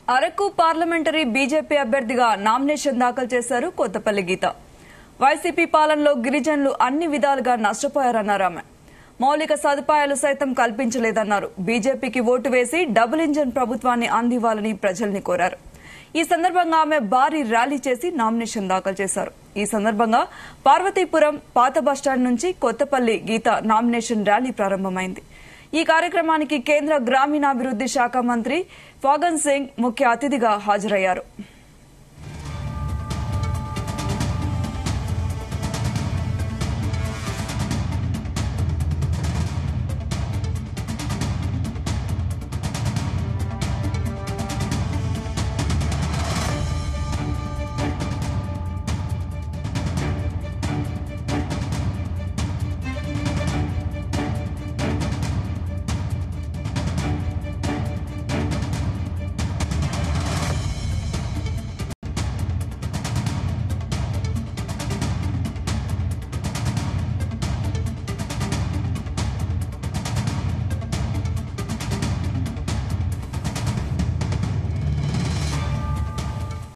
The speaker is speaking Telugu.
అరకు పార్లమెంటరీ బీజేపీ అభ్యర్థిగా నామినేషన్ దాఖలు చేశారు కొత్తపల్లి గీత వైసీపీ పాలనలో గిరిజనులు అన్ని విధాలుగా నష్టపోయారన్నారు ఆమె మౌలిక సదుపాయాలు సైతం కల్పించలేదన్నారు బీజేపీకి ఓటు వేసి డబుల్ ఇంజన్ ప్రభుత్వాన్ని అందివ్వాలని ప్రజల్ని కోరారు ఈ సందర్భంగా ఆమె భారీ ర్యాలీ చేసి నామినేషన్ దాఖలు చేశారు ఈ సందర్భంగా పార్వతీపురం పాత బస్టాండ్ నుంచి కొత్తపల్లి గీత నామినేషన్ ర్యాలీ ప్రారంభమైంది ఈ కార్యక్రమానికి కేంద్ర గ్రామీణాభివృద్ది శాఖ మంత్రి ఫాగన్ సింగ్ ముఖ్య అతిథిగా హాజరయ్యారు